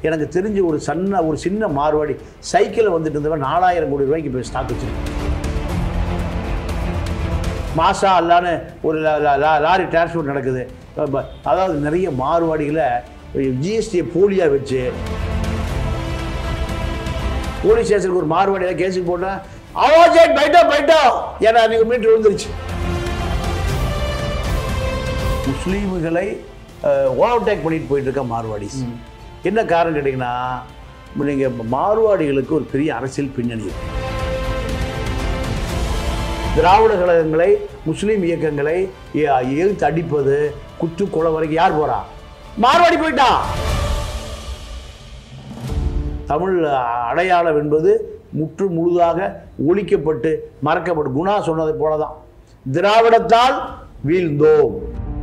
எனக்கு தெரிஞ்சு ஒரு சன்ன ஒரு சின்ன மார்வாடி சைக்கிளில் வந்துட்டு இருந்தவன் நாலாயிரம் கோடி ரூபாய்க்கு இப்போ ஸ்டாக் வச்சிருக்கேன் மாசா அல்லான்னு ஒரு லா- லா- லா- லாரி டிரான்ஸ்போர்ட் நடக்குது அப்ப அதாவது நிறைய மார்வாடிகளை ஜிஎஸ்டியை போலியாக வச்சு போலீஸ் ஸ்டேஷனுக்கு ஒரு மார்வாடியில் கேஸுக்கு போட்டேன் அவாஜே பைட்டோ பைட்டோ ஏன்னா அன்றைக்கி மீட்டர் விழுந்துருச்சு முஸ்லீம்களை ஓவர்டேக் பண்ணிட்டு போயிட்டு இருக்க மார்வாடிஸ் என்ன காரணம் கேட்டிங்கன்னா நீங்கள் மார்வாடிகளுக்கு ஒரு பெரிய அரசியல் பின்னணி இருக்கு திராவிட கழகங்களை முஸ்லீம் இயக்கங்களை எ- எதிர்த்து அடிப்பது குத்து கொலை வரைக்கும் யார் போறா மார்வாடி போயிட்டான் தமிழ் அடையாளம் என்பது முற்று முழுதாக ஒழிக்கப்பட்டு மறக்கப்பட்டு குணா சொன்னதை போலதான் திராவிடத்தால் வீழ்ந்தோம்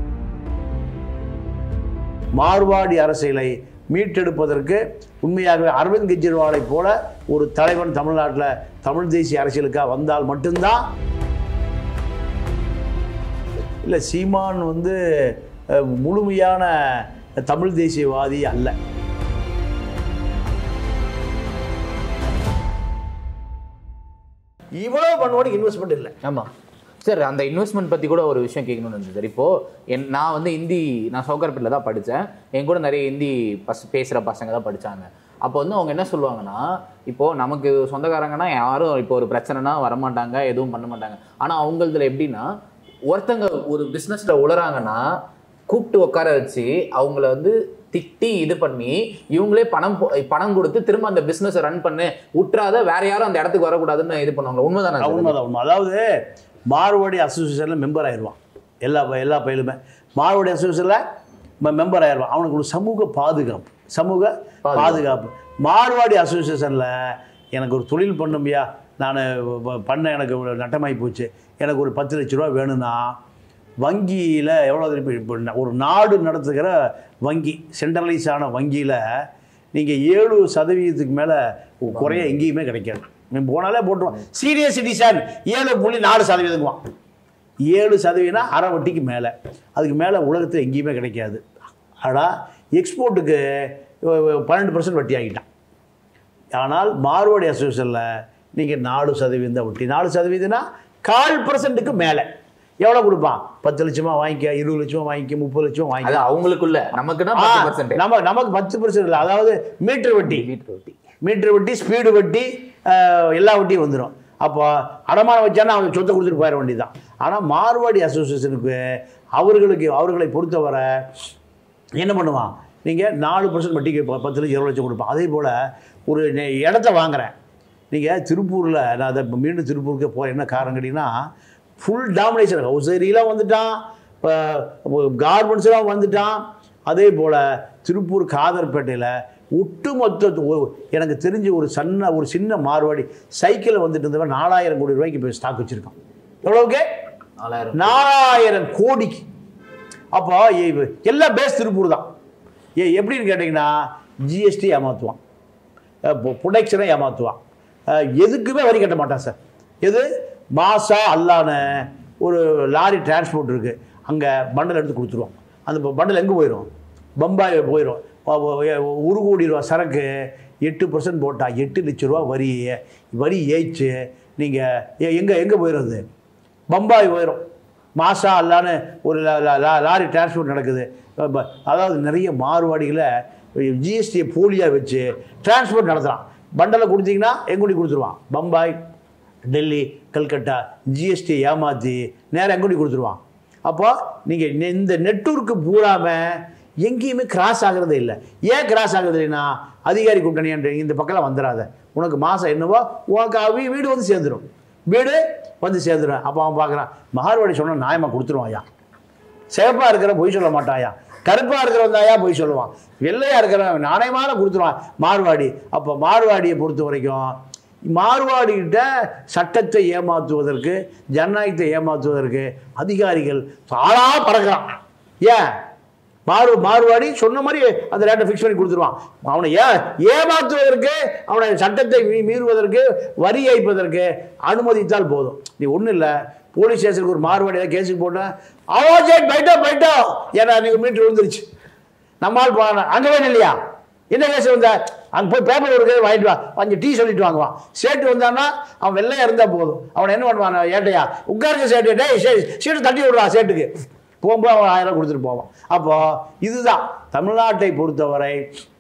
மார்வாடி அரசியலை மீட்டெடுப்பதற்கு உண்மையாகவே அரவிந்த் கெஜ்ரிவாலை போல ஒரு தலைவன் தமிழ்நாட்டில் தமிழ் தேசிய அரசியலுக்காக வந்தால் மட்டும்தான் இல்லை சீமான் வந்து அஹ், முழுமையான தமிழ் தேசியவாதி அல்ல இவ்வளவு பண்ணுவோம் இன்வெஸ்ட்மெண்ட் இல்லை ஆமா சார் அந்த இன்வெஸ்ட்மெண்ட் பத்தி கூட ஒரு விஷயம் கேட்கணும்னு இருந்துச்சு சார் இப்போ என் நான் வந்து ஹிந்தி நான் சவுகார்பேட்டில் தான் படித்தேன் என் கூட நிறைய ஹிந்தி பஸ் பேசுகிற பசங்க தான் படிச்சாங்க அப்போ வந்து அவங்க என்ன சொல்லுவாங்கன்னா இப்போ நமக்கு சொந்தக்காரங்கன்னா யாரும் இப்போ ஒரு பிரச்சனைனா வரமாட்டாங்க எதுவும் பண்ண மாட்டாங்க ஆனா அவங்களதுல எப்படின்னா ஒருத்தங்க ஒரு பிஸ்னஸ்ல உளறாங்கன்னா கூப்பிட்டு உட்கார வச்சு அவங்கள வந்து திட்டி இது பண்ணி இவங்களே பணம் போ- பணம் கொடுத்து திரும்ப அந்த பிசினஸ் ரன் பண்ணு விட்டுறாத வேற யாரும் அந்த இடத்துக்கு வரக்கூடாதுன்னு இது பண்ணுவாங்க உண்மைதானே சார்? உண்மைதான் உண்மை அதாவது மார்வாடி அசோசியேஷனில் மெம்பர் ஆயிடுவான் எல்லா ப- எல்லா பயிலுமே மார்வாடி அசோசியேஷனில் மெம்பர் ஆயிடுவான் அவனுக்கு ஒரு சமூக பாதுகாப்பு சமூக பாதுகாப்பு மார்வாடி அசோசியேஷனில் எனக்கு ஒரு தொழில் பண்ணும்பியா நான் பண்ண எனக்கு இவ்வளவு நட்டமாகி போச்சு எனக்கு ஒரு பத்து லட்ச ரூபா வேணும்னா வங்கியில் எவ்வளோ திருப்பி இப்போ ந- ஒரு நாடு நடத்துகிற வங்கி சென்ட்ரலைஸ் ஆன வங்கியில் நீங்கள் ஏழு சதவீதத்துக்கு மேலே குறைய எங்கேயுமே கிடைக்காது நீ போனாலே போட்டுருவான் சீனியர் சிட்டிசன் ஏழு புள்ளி நாலு சதவீதங்குவான் ஏழு சதவீதம் அரை வட்டிக்கு மேலே அதுக்கு மேலே உலகத்தில் எங்கேயுமே கிடைக்காது ஆனால் எக்ஸ்போர்ட்டுக்கு பன்னெண்டு பர்சன்ட் வட்டி ஆகிட்டான் ஆனால் மார்வாடி அசோசியேஷனில் நீங்கள் நாலு சதவீதம் தான் வட்டி நாலு சதவீதம்னா கால் பர்சன்ட்டுக்கு மேலே எவ்வளோ கொடுப்பான் பத்து லட்சமா வாங்கிக்க இருபது லட்சமா வாங்கிக்க முப்பது லட்சமா அது வாங்கிக்க அவங்களுக்குள்ள நமக்குன்னா ஆ, பத்து பர்சன்ட் நம்ம நமக்கு பத்து பர்சன்ட் இல்லை அதாவது மீட்டர் வட்டி வீட்டு ரொட்டி மீட்டர் வட்டி ஸ்பீடு வட்டி அஹ், எல்லா வட்டியும் வந்துடும் அப்போ அடமானம் வச்சானா அவன் சொத்தை கொடுத்துட்டு போயிட வேண்டியதுதான் ஆனால் மார்வாடி அசோசியேஷனுக்கு அவர்களுக்கு அவர்களை பொறுத்தவரை என்ன பண்ணுவான் நீங்கள் நாலு பர்சன்ட் வட்டிக்கு ப- பத்து லட்சம் இருபது லட்சம் கொடுப்பான் அதே போல் ஒரு நெ- இடத்த வாங்குறேன் நீங்கள் திருப்பூரில் நான் அதை இப்ப மீண்டும் திருப்பூருக்கு போகிறேன் என்ன காரணம் கேட்டிங்கன்னா ஃபுல் டாமினேஷன் ஹவுஸ் ஏரியெலாம் வந்துட்டான் இப்போ கார்மெண்ட்ஸ்லாம் வந்துட்டான் அதே போல் திருப்பூர் காதர்பேட்டையில் ஒட்டுமொத்த ஒ- எனக்கு தெரிஞ்சு ஒரு சன்ன ஒரு சின்ன மார்வாடி சைக்கிளில் வந்துட்டு இருந்தவன் நாலாயிரம் கோடி ரூபாய்க்கு இப்போ ஸ்டாக் வச்சுருக்கான் எவ்வளோவுக்கு நாலாயிரம் நாலாயிரம் கோடிக்கு அப்போ இ- எல்லாம் பேஸ் திருப்பூர் தான் ஏ எப்படின்னு கேட்டிங்கன்னா ஜிஎஸ்டி ஏமாற்றுவான் ப்ரொடக்ஷனை ஏமாற்றுவான் அஹ், எதுக்குமே வரி கட்ட மாட்டான் சார் எது மாசா அல்லான ஒரு லாரி டிரான்ஸ்போர்ட் இருக்குது அங்கே பண்டல் எடுத்து கொடுத்துருவான் அந்த பண்டல் எங்கே போயிடும் பம்பாய் போயிடும் ஒரு கோடி ரூபா சரக்கு எட்டு பர்சன்ட் போட்டால் எட்டு லட்ச ரூபா வரி வரி ஏய்ச்சு நீங்கள் எங்கே எங்கே போயிடுறது பம்பாய் போயிடும் மாசா அல்லான்னு ஒரு லா- லா- லா- லாரி டிரான்ஸ்போர்ட் நடக்குது அப்ப அதாவது நிறைய மார்வாடிகளை ஜிஎஸ்டியை போலியாக வச்சு டிரான்ஸ்போர்ட் நடத்துகிறான் பண்டலை கொடுத்தீங்கன்னா எங்குடி கொடுத்துருவான் பம்பாய் டெல்லி கல்கட்டா ஜிஎஸ்டி ஏமாற்றி நேரா எங்குடி கொடுத்துருவான் அப்போ நீங்கள் இந்த நெட்வொர்க்கு பூராமல் எங்கேயுமே கிராஸ் ஆகிறதே இல்லை ஏன் கிராஸ் ஆகுறது இல்லைன்னா அதிகாரி கூட்டணி என்ற இந்த பக்கம்லாம் வந்துடாத உனக்கு மாதம் என்னவோ உனக்கு அவ- வீடு வந்து சேர்ந்துடும் வீடு வந்து சேர்ந்துடும் அப்போ அவன் பார்க்குறான் மகார்வாடி சொன்னால் நியாயமாக கொடுத்துருவான் ஐயா சிவப்பாக இருக்கிற பொய் சொல்ல மாட்டாயா கருப்பாக இருக்கிறவன் தாயா பொய் சொல்லுவான் வெள்ளையாக இருக்கிறவன் நாணயமான கொடுத்துருவான் மார்வாடி அப்போ மார்வாடியை பொறுத்த வரைக்கும் மார்வாடிகிட்ட சட்டத்தை ஏமாற்றுவதற்கு ஜனநாயகத்தை ஏமாற்றுவதற்கு அதிகாரிகள் தாளா பறக்கிறான் ஏன் மாறு மாறுவாடி சொன்ன மாதிரி அந்த ரேட்டை ஃபிக்ஸ் பண்ணி கொடுத்துருவான் அவனை ஏ ஏமாற்றுவதற்கு அவனை சட்டத்தை மீ மீறுவதற்கு வரி ஏய்ப்பதற்கு அனுமதித்தால் போதும் நீ ஒன்றும் இல்லை போலீஸ் ஸ்டேஷனுக்கு ஒரு மாறுவாடியாக கேஸுக்கு போட்டேன் அவாஜே பைட்டோ பைட்டோ ஏன்னா நீங்கள் மீட்டர் விழுந்துருச்சு நம்மால் போன அங்கே வேணும் இல்லையா என்ன கேஸ் வந்த அங்கே போய் பேப்பர் ஒரு கை வாங்கிட்டு வா கொஞ்சம் டீ சொல்லிட்டு வாங்குவான் சேட்டு வந்தான்னா அவன் வெள்ளையா இருந்தா போதும் அவன் என்ன பண்ணுவான் ஏட்டையா உட்காருங்க சேட்டு டேய் சே சீட்டு தட்டி விடுறா சேட்டுக்கு போகும்போது அவன் ஆயிரம் கொடுத்துட்டு போவான் அப்போ இதுதான் தமிழ்நாட்டை பொறுத்தவரை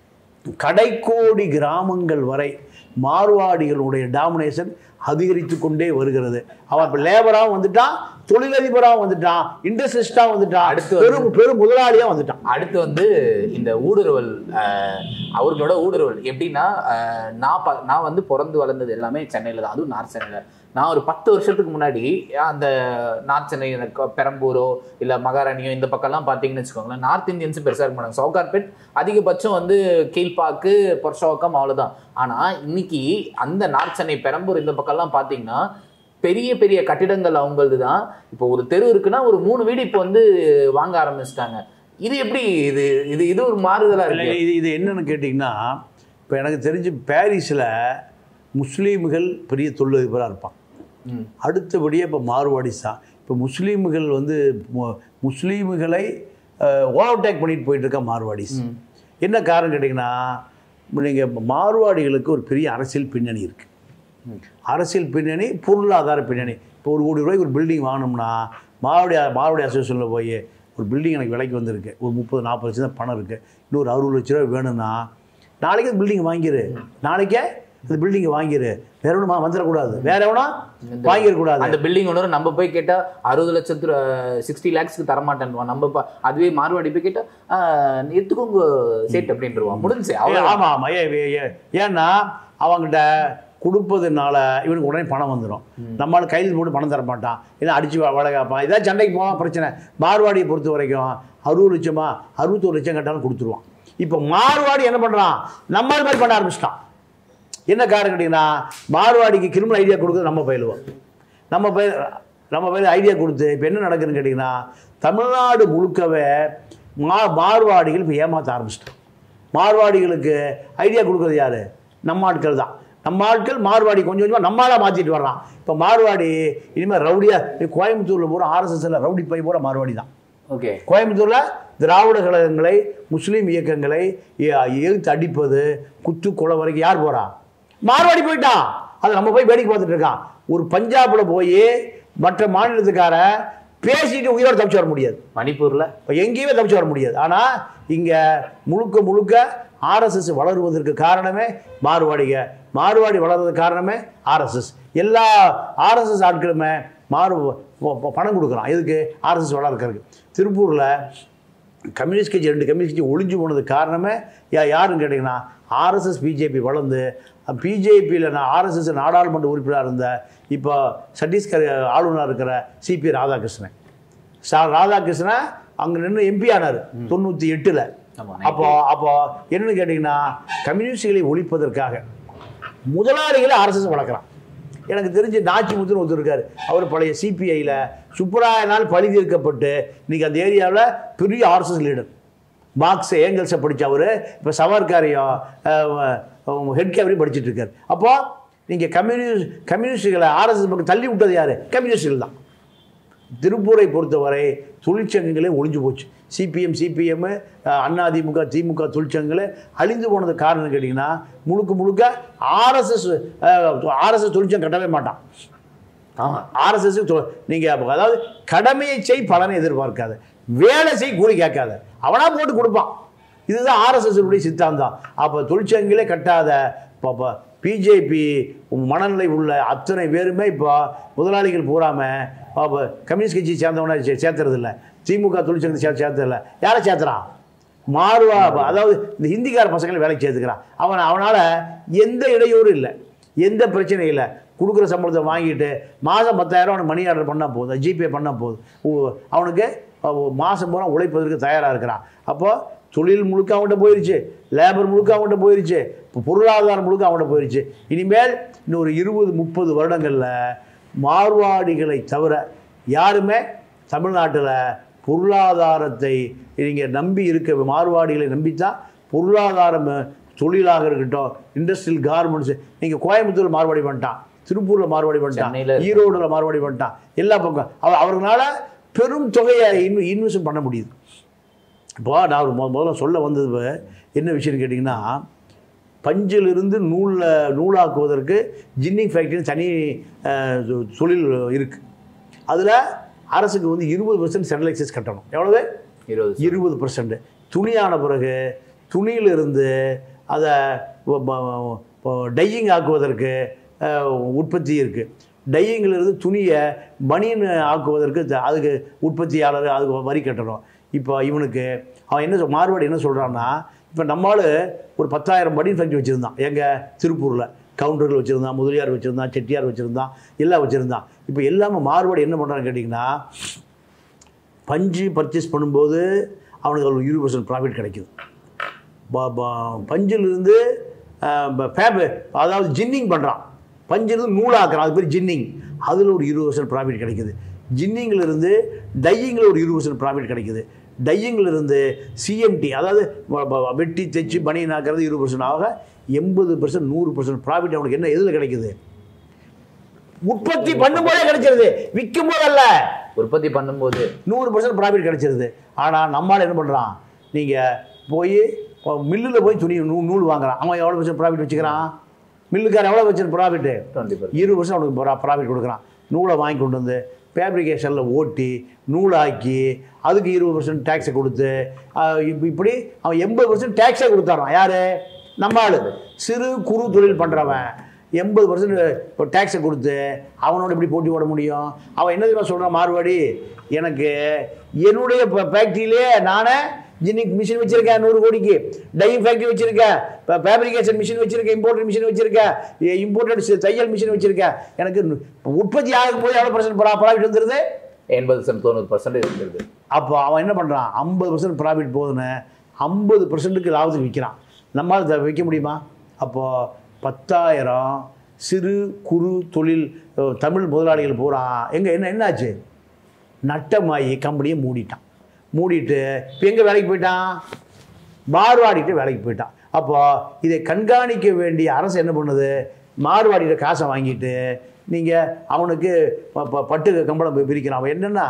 கடைக்கோடி கிராமங்கள் வரை மார்வாடிகளுடைய டாமினேஷன் அதிகரித்து கொண்டே வருகிறது அவன் இப்போ லேபராகவும் வந்துட்டான் தொழிலதிபராகவும் வந்துட்டான் இண்டஸ்ட்ரிஸ்டாக வந்துட்டான் அடுத்து வந்து- பெரும் பெரும் முதலாளியாக வந்துட்டான் அடுத்து வந்து இந்த ஊடுருவல் அஹ், அவர்களோட ஊடுருவல் எப்படின்னா அஹ், நான் ப- நான் வந்து பிறந்து வளர்ந்தது எல்லாமே சென்னையில் தான் அதுவும் நார்த் சென்னையில் நான் ஒரு பத்து வருஷத்துக்கு முன்னாடி அந்த நார்த் சென்னை இந்த க- பெரம்பூரோ இல்லை மகாராணியோ இந்த பக்கம்லாம் பார்த்தீங்கன்னு வச்சுக்கோங்களேன் நார்த் இந்தியன்ஸ் பெருசாக இருக்க மாட்டாங்க சவுகார்பேட் அதிகபட்சம் வந்து கீழ்ப்பாக்கு பொர்ஷோக்கம் அவ்வளோதான் ஆனால் இன்னைக்கு அந்த நார்த் சென்னை பெரம்பூர் இந்த பக்கம்லாம் பார்த்தீங்கன்னா பெரிய பெரிய கட்டிடங்கள் அவங்களது தான் இப்போ ஒரு தெரு இருக்குன்னா ஒரு மூணு வீடு இப்போ வந்து வாங்க ஆரம்பிச்சிட்டாங்க இது எப்படி இது இது இது ஒரு மாறுதலா இல்லை, இருக்கு இது இது என்னன்னு கேட்டிங்கன்னா இப்போ எனக்கு தெரிஞ்சு பாரிஸில் முஸ்லீம்கள் பெரிய தொழிலதிபராக இருப்பான் ம். அடுத்தபடியே இப்போ மார்வாடிஸ் தான் இப்போ முஸ்லீம்கள் வந்து மு- முஸ்லீம்களை ஓவர்டேக் பண்ணிட்டு போயிட்டு இருக்க மார்வாடிஸ் என்ன காரணம் கேட்டிங்கன்னா நீங்கள் மார்வாடிகளுக்கு ஒரு பெரிய அரசியல் பின்னணி இருக்குது அரசியல் பின்னணி பொருளாதார பின்னணி இப்போ ஒரு கோடி ரூபாய்க்கு ஒரு பில்டிங் வாங்கினோம்னா மாவடி மாவடி அசோசியேஷனில் போய் ஒரு பில்டிங் எனக்கு விலைக்கு வந்திருக்கு ஒரு முப்பது நாற்பது லட்சம் தான் பணம் இருக்குது இன்னொரு அறுபது லட்ச ரூபா வேணும்னா நாளைக்கே அந்த பில்டிங் வாங்கிரு நாளைக்கே அந்த பில்டிங்கை வாங்கிரு வேற ஒன்றும் வந்துடக்கூடாது வேற எவனா வாங்கிடக்கூடாது அந்த பில்டிங் ஒன்று நம்ம போய் கேட்டா அறுபது லட்சத்து சிக்ஸ்டி லேக்ஸ்க்கு தரமாட்டேன்வான் நம்ம ப- அதுவே மார்வாடி போய் கேட்டா ஆஹ், எடுத்துக்கோங்க சேட் அப்படின்ட்டுருவான் முடிஞ்சு ஏ, அவ்வளோ ஆமா ஆமா ஏ, ஏ, ஏ. ஏன்னா அவங்ககிட்ட கொடுப்பதுனால இவனுக்கு உடனே பணம் வந்துடும் நம்மளால கையில் போட்டு பணம் தர மாட்டான் இல்லை அடிச்சு வள கேட்பான் இதான் சண்டைக்கு போவான் பிரச்சனை மார்வாடியை பொறுத்த வரைக்கும் அறுபது லட்சமா அறுபத்தோரு லட்சம் கேட்டாலும் கொடுத்துருவான் இப்போ மார்வாடி என்ன பண்ணுறான் நம்மால் மாதிரி பண்ண ஆரம்பிச்சிட்டான் என்ன காரணம் கேட்டிங்கன்னா மார்வாடிக்கு கிரிமினல் ஐடியா கொடுக்குறது நம்ம பயிலுவோம் நம்ம பயிர் நம்ம பயிர் ஐடியா கொடுத்து இப்போ என்ன நடக்குதுன்னு கேட்டிங்கன்னா தமிழ்நாடு முழுக்கவே மா மார்வாடிகள் இப்போ ஏமாற்ற ஆரம்பிச்சிட்டோம் மார்வாடிகளுக்கு ஐடியா கொடுக்குறது யார் நம்ம ஆட்கள் தான் நம்ம ஆட்கள் மார்வாடி கொஞ்சம் கொஞ்சமாக நம்மளாக மாற்றிட்டு வர்றான் இப்போ மார்வாடி இனிமேல் ரவுடியாக கோயம்புத்தூரில் பூரா ஆர்எஸ்எஸ்ல ரவுடி பை பூரா மார்வாடி தான் ஓகே கோயம்புத்தூரில் திராவிட கழகங்களை முஸ்லீம் இயக்கங்களை எ- எதிர்த்து அடிப்பது குத்து கொலை வரைக்கும் யார் போறா மார்வாடி போயிட்டான் அது நம்ம போய் வேடிக்கை பார்த்துட்டு இருக்கான் ஒரு பஞ்சாபில் போய் மற்ற மாநிலத்துக்காரன் பேசிட்டு உயிரோட தப்பிச்சு வர முடியாது மணிப்பூர்ல இப்போ எங்கேயுமே தப்பிச்சு வர முடியாது ஆனால் இங்கே முழுக்க முழுக்க ஆர்எஸ்எஸ் வளருவதற்கு காரணமே மார்வாடிக மார்வாடி வளர்றதுக்கு காரணமே ஆர்எஸ்எஸ் எல்லா ஆர்எஸ்எஸ் ஆட்களுமே மாறு ப- ப- பணம் கொடுக்குறான் எதுக்கு ஆர்எஸ்எஸ் வளர்க்கறதுக்கு திருப்பூரில் கம்யூனிஸ்ட் கட்சி ரெண்டு கம்யூனிஸ்ட் கட்சி ஒளிஞ்சு போனதுக்கு காரணமே யா யாருன்னு கேட்டிங்கன்னா ஆர்எஸ்எஸ் பிஜேபி வளர்ந்து பிஜேபியில் நான் ஆர்எஸ்எஸ் நாடாளுமன்ற உறுப்பினராக இருந்த இப்போ சத்தீஸ்கர் ஆளுநராக இருக்கிற சிபி ராதாகிருஷ்ணன் சா ராதாகிருஷ்ணன் அங்கே நின்று எம்பி ஆனார் தொண்ணூற்றி எட்டில் ஆமா, அப்போ அப்போ என்னன்னு கேட்டிங்கன்னா கம்யூனிஸ்டுகளை ஒழிப்பதற்காக முதலாளிகளை ஆர்எஸ்எஸ் வளர்க்குறான் எனக்கு தெரிஞ்சு நாச்சிமுத்துன்னு ஒருத்தர் இருக்கார் அவர் பழைய சிபிஐயில் சுப்பராயனால் பழி தீர்க்கப்பட்டு இன்னைக்கு அந்த ஏரியாவில் பெரிய ஆர்எஸ்எஸ் லீடர் மார்க்ஸ் ஏங்கல்ஸை படிச்ச அவர் இப்போ சவர்காரையும் ஹெட் கேவரையும் படிச்சுட்டு இருக்கார் அப்போ நீங்கள் கம்யூனிஸ்ட் கம்யூனிஸ்டுகளை ஆர்எஸ்எஸ் பக்கம் தள்ளி விட்டது யார் கம்யூனிஸ்டுகள் தான் திருப்பூரை பொறுத்தவரை தொழிற்சங்கங்களே ஒழிஞ்சு போச்சு சிபிஎம் சிபிஎம் அதிமுக திமுக தொழிற்சங்கங்களே அழிந்து போனது காரணம் கேட்டிங்கன்னா முழுக்க முழுக்க ஆர்எஸ்எஸ் ஆர்எஸ்எஸ் தொழிற்சங்கம் கட்டவே மாட்டான் ஆமா ஆர்எஸ்எஸ் நீங்கள் அதாவது கடமையை செய் பலனை எதிர்பார்க்காத வேலை செய் கூலி கேட்காத அவனா போட்டு கொடுப்பான் இதுதான் ஆர்எஸ்எஸ் உடைய சித்தாந்தம் அப்போ தொழிற்சங்கங்களே கட்டாத இப்போ பிஜேபி மனநிலை உள்ள அத்தனை பேருமே இப்போ முதலாளிகள் பூராம இப்போ கம்யூனிஸ்ட் கட்சி சேர்ந்தவன சேர்த்துறது இல்லை திமுக தொழிற்சங்கத்தை சே சேர்த்ததில்ல யாரை சேர்த்துறான் மாறுவா அதாவது இந்த ஹிந்திக்கார பசங்களை வேலைக்கு சேர்த்துக்கிறான் அவன் அவனால் எந்த இடையூறும் இல்லை எந்த பிரச்சனையும் இல்லை கொடுக்குற சம்பளத்தை வாங்கிட்டு மாதம் பத்தாயிரம் அவனுக்கு மணி ஆர்டர் பண்ணால் போதும் ஜிபே பண்ணால் போதும் உ- அவனுக்கு அஹ், மாதம் பூரா உழைப்பதற்கு தயாராக இருக்கிறான் அப்போ தொழில் முழுக்க அவன்கிட்ட போயிருச்சு லேபர் முழுக்க அவன்கிட்ட போயிருச்சு இப்போ பொருளாதாரம் முழுக்க அவன்கிட்ட போயிருச்சு இனிமேல் இன்னொரு இருபது முப்பது வருடங்களில் மார்வாடிகளை தவிர யாருமே தமிழ்நாட்டில் பொருளாதாரத்தை நீங்கள் நம்பி இருக்க மார்வாடிகளை நம்பித்தான் பொருளாதாரம் தொழிலாக இருக்கட்டும் இண்டஸ்ட்ரியல் கார்மெண்ட்ஸ் நீங்கள் கோயம்புத்தூர் மார்வாடி பண்ணிட்டான் திருப்பூரில் மார்வாடி பண்ணிட்டான் சென்னையில இருக்கு. ஈரோடுல மார்வாடி பண்ணிட்டான் எல்லா பக்கம் அவர் அவர்களால பெரும் தொகையை இன் இன்வெஸ்ட் பண்ண முடியுது இப்போ நான் ஒரு மொ- முதல்ல சொல்ல வந்தது என்ன விஷயம்னு கேட்டிங்கன்னா பஞ்சிலிருந்து நூலில் நூலாக்குவதற்கு ஜின்னிங் ஃபேக்ட்ரின்னு தனி அஹ், தொ- தொழில் இருக்குது அதில் அரசுக்கு வந்து இருபது பர்சன்ட் சென்ட்ரல் எக்ஸைஸ் கட்டணும் எவ்வளவு இருபது இருபது பர்சன்ட் துணியான பிறகு துணியிலிருந்து அதை டையிங் ஆக்குவதற்கு அஹ், உற்பத்தி இருக்குது டையிங்கிலிருந்து துணியை பனியன் ஆக்குவதற்கு த- அதுக்கு உற்பத்தியாளர் அதுக்கு வரி கட்டணும் இப்போ இவனுக்கு அவன் என்ன சொல்- மார்வாடி என்ன சொல்கிறான்னா இப்போ நம்மால் ஒரு பத்தாயிரம் பனியன் ஃபேக்ட்ரி வச்சுருந்தான் எங்கள் திருப்பூரில் கவுண்டர்கள் வச்சுருந்தான் முதலியார் வச்சுருந்தான் செட்டியார் வச்சுருந்தான் எல்லாம் வச்சுருந்தான் இப்போ எல்லாமே மார்வாடி என்ன பண்ணுறான்னு கேட்டிங்கன்னா பஞ்சு பர்ச்சேஸ் பண்ணும்போது அவனுக்கு ஒரு இருபது பர்சன்ட் ப்ராஃபிட் கிடைக்குது ப- ப- பஞ்சிலிருந்து ஃபேப் அதாவது ஜின்னிங் பண்ணுறான் பஞ்சிலிருந்து நூலாக்குறான் அது பேர் ஜின்னிங் அதில் ஒரு இருபது பர்சன்ட் ப்ராஃபிட் கிடைக்குது ஜின்னிங்கில் இருந்து டையிங்கில் ஒரு இருபது பர்சன்ட் ப்ராஃபிட் கிடைக்குது டையிங்கில் இருந்து சிஎம்டி அதாவது வ- வ- வெட்டி தைச்சு பனியன் ஆக்கிறது இருபது பர்சன்ட் ஆக எண்பது பர்சன்ட் நூறு பர்சன்ட் ப்ராஃபிட் அவனுக்கு என்ன எதில் கிடைக்குது உற்பத்தி பண்ணும்போதே கிடைச்சிருது விற்கும் போதல்ல உற்பத்தி பண்ணும்போது நூறு பர்சன்ட் ப்ராஃபிட் கிடைச்சிருது ஆனால் நம்மால் என்ன பண்ணுறான் நீங்கள் போய் மில்லில் போய் துணி நூ நூல் வாங்குறான் அவன் எவ்வளோ பர்சன்ட் ப்ராஃபிட் வச்சுக்கிறான் மில்லுக்காரன் எவ்வளோ பர்சன்ட் ப்ராஃபிட்டு டுவெண்ட்டி பர்சன்ட் இருபது பர்சன்ட் அவனுக்கு ப்ராஃபிட் கொடுக்குறான் நூலை வாங்கி கொண்டு வந்து ஃபேப்ரிகேஷனில் ஓட்டி நூலாக்கி அதுக்கு இருபது பர்சன்ட் டேக்ஸை கொடுத்து ஆஹ் இப்ப இப்படி அவன் எண்பது பர்சன்ட் டேக்ஸை கொடுத்தாரான் யார் நம்ம ஆளு சிறு குறு தொழில் பண்ணுறவன் எண்பது பர்சன்ட் இப்போ டேக்ஸை கொடுத்து அவனோட எப்படி போட்டி போட முடியும் அவன் என்ன தெரியுமா சொல்கிறான் மார்வாடி எனக்கு என்னுடைய ஃபேக்ட்ரியிலே நானே ஜின்னிக் மிஷின் வச்சிருக்கேன் நூறு கோடிக்கு டையிங் ஃபேக்ட்ரி வச்சிருக்கேன் இப்போ ஃபேப்ரிகேஷன் மிஷின் வச்சிருக்கேன் இம்போர்ட்டட் மிஷின் வச்சிருக்கேன் இம்போர்ட்டட் தையல் மிஷின் வச்சிருக்கேன் எனக்கு நு- உற்பத்தி ஆகும் போது எவ்வளோ பர்சன்ட் ப்ராஃபிட் வந்துருது எண்பது பர்சன்ட் தொண்ணூறு பர்சன்ட் இருந்துருது அப்போ அவன் என்ன பண்ணுறான் ஐம்பது பர்சன்ட் ப்ராஃபிட் போகுதுன்னு ஐம்பது பர்சன்ட்டுக்கு லாபத்துக்கு விற்கிறான் நம்மளால் அதை விற்க முடியுமா அப்போது பத்தாயிரம் சிறு குறு தொழில் அஹ், தமிழ் முதலாளிகள் பூரா எங்கே என்ன என்னாச்சு நட்டமாயி கம்பெனியை மூடிட்டான் மூடிட்டு இப்போ எங்கே வேலைக்கு போயிட்டான் மார்வாடிட்டு வேலைக்கு போயிட்டான் அப்போ இதை கண்காணிக்க வேண்டிய அரசு என்ன பண்ணுது மார்வாடிகிட்ட காசை வாங்கிட்டு நீங்கள் அவனுக்கு ப- ப- பட்டு கம்பளம் போய் பிரிக்கிறான் அவன் என்னென்னா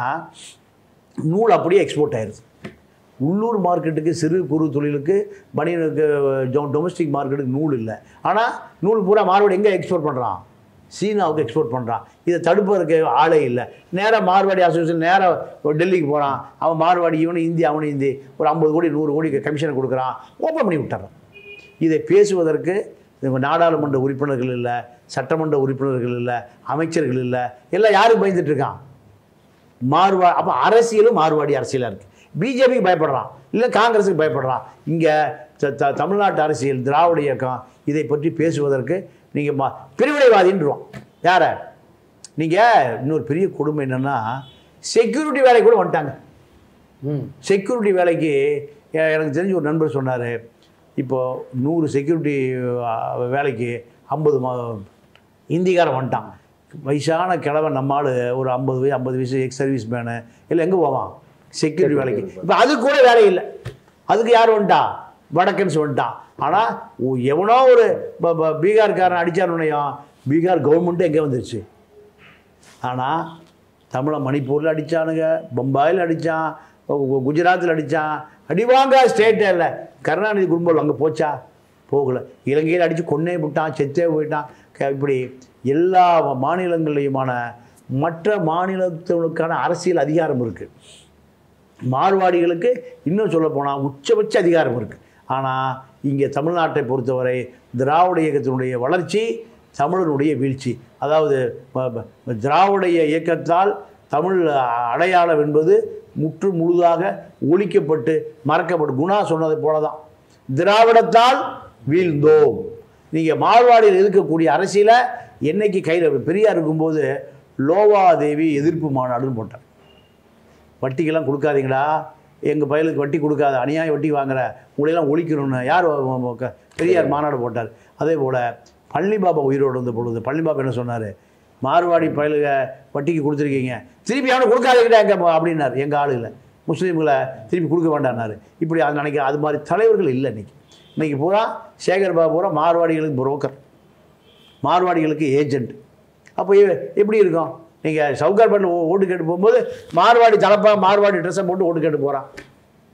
நூல் அப்படியே எக்ஸ்போர்ட் ஆயிடுது உள்ளூர் மார்க்கெட்டுக்கு சிறு குறு தொழிலுக்கு பனியனுக்கு டொமஸ்டிக் மார்க்கெட்டுக்கு நூல் இல்லை ஆனால் நூல் பூரா மார்வாடி எங்கே எக்ஸ்போர்ட் பண்ணுறான் சீனாவுக்கு எக்ஸ்போர்ட் பண்ணுறான் இதை தடுப்பதற்கு ஆளே இல்லை நேராக மார்வாடி அசோசியேஷன் நேராக டெல்லிக்கு போகிறான் அவன் மார்வாடி இவனு இந்தி அவனு இந்தி ஒரு ஐம்பது கோடி நூறு கோடி கமிஷன் கொடுக்குறான் ஓப்பன் பண்ணி விட்டுறான் இதை பேசுவதற்கு இவங்க நாடாளுமன்ற உறுப்பினர்கள் இல்லை சட்டமன்ற உறுப்பினர்கள் இல்லை அமைச்சர்கள் இல்லை எல்லாம் யாருக்கு பயந்துட்டு இருக்கான் மார்வா அப்போ அரசியலும் மார்வாடி அரசியலாக இருக்குது பிஜேபிக்கு பயப்படுறான் இல்லை காங்கிரஸுக்கு பயப்படுறான் இங்கே தமிழ்நாட்டு அரசியல் திராவிட இயக்கம் இதை பற்றி பேசுவதற்கு நீங்கள் மா பிரிவினைவாதின்றான் யாரை நீங்கள் இன்னொரு பெரிய கொடுமை என்னென்னா செக்யூரிட்டி வேலைக்கு கூட வந்துட்டாங்க ம் செக்யூரிட்டி வேலைக்கு எ- எனக்கு தெரிஞ்ச ஒரு நண்பர் சொன்னார் இப்போது நூறு செக்யூரிட்டி வேலைக்கு ஐம்பது மா இந்திக்காரன் வந்துட்டான் வயசான கிழவன் நம்மால் ஒரு ஐம்பது வயசு ஐம்பது வயசு எக்ஸ் சர்வீஸ் மேனு இல்லை எங்கே போவான் செக்யூரிட்டி வேலைக்கு இப்போ அதுக்கு கூட வேலை இல்லை அதுக்கு யார் வந்துட்டா வடக்கன்ஸ் வந்துட்டான் ஆனால் எவனோ ஒரு ப- ப- பீகார்காரன் அடித்தாருனையும் பீகார் கவர்மெண்ட்டு எங்கே வந்துருச்சு ஆனால் தமிழை மணிப்பூரில் அடித்தானுங்க பம்பாயில் அடித்தான் குஜராத்தில் அடித்தான் அடிவாங்க ஸ்டேட்டே இல்லை கருணாநிதி குடும்பம் அங்கே போச்சா போகலை இலங்கையில் அடித்து கொன்னே விட்டான் செத்தே போயிட்டான் க- இப்படி எல்லா மாநிலங்களையுமான மற்ற மாநிலத்தினுக்கான அரசியல் அதிகாரம் இருக்குது மார்வாடிகளுக்கு இன்னும் சொல்ல போனால் உச்சபட்ச அதிகாரம் இருக்குது ஆனால் இங்கே தமிழ்நாட்டை பொறுத்தவரை திராவிட இயக்கத்தினுடைய வளர்ச்சி தமிழனுடைய வீழ்ச்சி அதாவது ப- ப- திராவிட இயக்கத்தால் தமிழ் அடையாளம் என்பது முற்று முழுதாக ஒழிக்கப்பட்டு மறக்கப்பட்டு குணா சொன்னதை போல தான் திராவிடத்தால் வீழ்ந்தோம் நீங்கள் மார்வாடியில் இருக்கக்கூடிய அரசியலை என்னைக்கு கையில் பெரியார் இருக்கும்போது லோவாதேவி எதிர்ப்பு மாநாடுன்னு போட்டார் வட்டிக்கெல்லாம் கொடுக்காதீங்களா எங்கள் பயலுக்கு வட்டி கொடுக்காத அநியாய வட்டி வாங்குற உங்களையெல்லாம் ஒழிக்கணும்னு யார் வ- வ- வ- க- பெரியார் மாநாடு போட்டார் அதே போல் பழனி பாபா உயிரோடு வந்த பொழுது பழனி பாபா என்ன சொன்னார் மார்வாடி பயலுக வட்டிக்கு கொடுத்துருக்கீங்க திருப்பி அவனை கொடுக்காதீங்கடா எங்க அப்படின்னார் எங்கள் ஆளுகளை முஸ்லீம்களை திருப்பி கொடுக்க வேண்டாம்னாரு இப்படி அது நினைக்க அது மாதிரி தலைவர்கள் இல்லை இன்னைக்கு இன்னைக்கு பூரா சேகர் பாபு பூரா மார்வாடிகளுக்கு புரோக்கர் மார்வாடிகளுக்கு ஏஜென்ட் அப்போ எ- எப்படி இருக்கும் நீங்கள் சவுகார்பேட்டில் ஓட்டு கேட்டு போகும்போது மார்வாடி தலப்பா மார்வாடி ட்ரெஸ்ஸை போட்டு ஓட்டு கேட்டு போகிறான்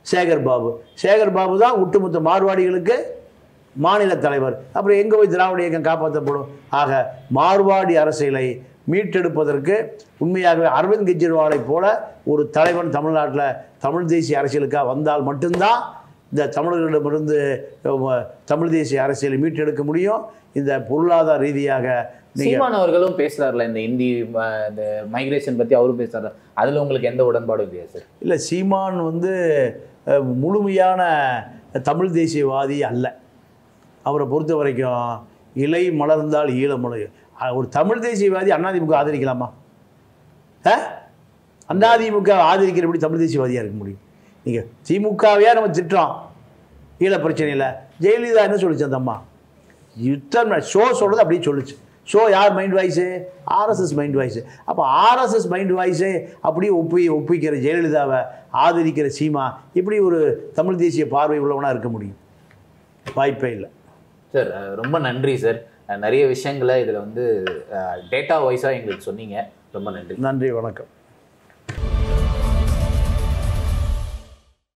சேகர் பாபு சேகர் பாபு தான் ஒட்டுமொத்த மார்வாடிகளுக்கு மாநில தலைவர் அப்புறம் எங்கே போய் திராவிட இயக்கம் காப்பாற்றப்படும் ஆக மார்வாடி அரசியலை மீட்டெடுப்பதற்கு உண்மையாகவே அரவிந்த் கெஜ்ரிவாலை போல ஒரு தலைவன் தமிழ்நாட்டில் தமிழ் தேசிய அரசியலுக்காக வந்தால் மட்டும்தான் இந்த தமிழர்களிடமிருந்து அஹ், தமிழ் தேசிய அரசியலை மீட்டெடுக்க முடியும் இந்த பொருளாதார ரீதியாக நீங்கள் சீமான் அவர்களும் பேசுறாருல இந்த இந்தி அஹ், இந்த மைக்ரேஷன் பத்தி அவரும் பேசுறாரு அதுல உங்களுக்கு எந்த உடன்பாடும் இல்லையா சார் இல்லை சீமான் வந்து அஹ், முழுமையான தமிழ் தேசியவாதி அல்ல அவரை பொறுத்த வரைக்கும் இலை மலர்ந்தால் ஈழமலை அஹ், ஒரு தமிழ் தேசியவாதி அதிமுக ஆதரிக்கலாமா ஆ அதிமுக ஆதரிக்கிறபடி தமிழ் தேசியவாதியாக இருக்க முடியும் நீங்கள் திமுகவையா நம்ம திட்டுறோம் ஈழ பிரச்சனையில் ஜெயலலிதா என்ன சொல்லுச்சு அந்த அம்மா யுத்தம் ஷோ சொல்கிறது அப்படியே சொல்லுச்சு ஷோ யார் mind voice RSS mind voice அப்போ ஆர்எஸ்எஸ் மைண்ட் வாய்ஸே அப்படியே ஒப்பி ஒப்பிக்கிற ஜெயலலிதாவை ஆதரிக்கிற சீமா இப்படி ஒரு தமிழ் தேசிய பார்வை உள்ளவனாக இருக்க முடியும் வாய்ப்பே இல்லை சார் அஹ், ரொம்ப நன்றி சார் அஹ், நிறைய விஷயங்களை இதுல வந்து டேட்டா வைஸா எங்களுக்கு சொன்னீங்க ரொம்ப நன்றி நன்றி வணக்கம்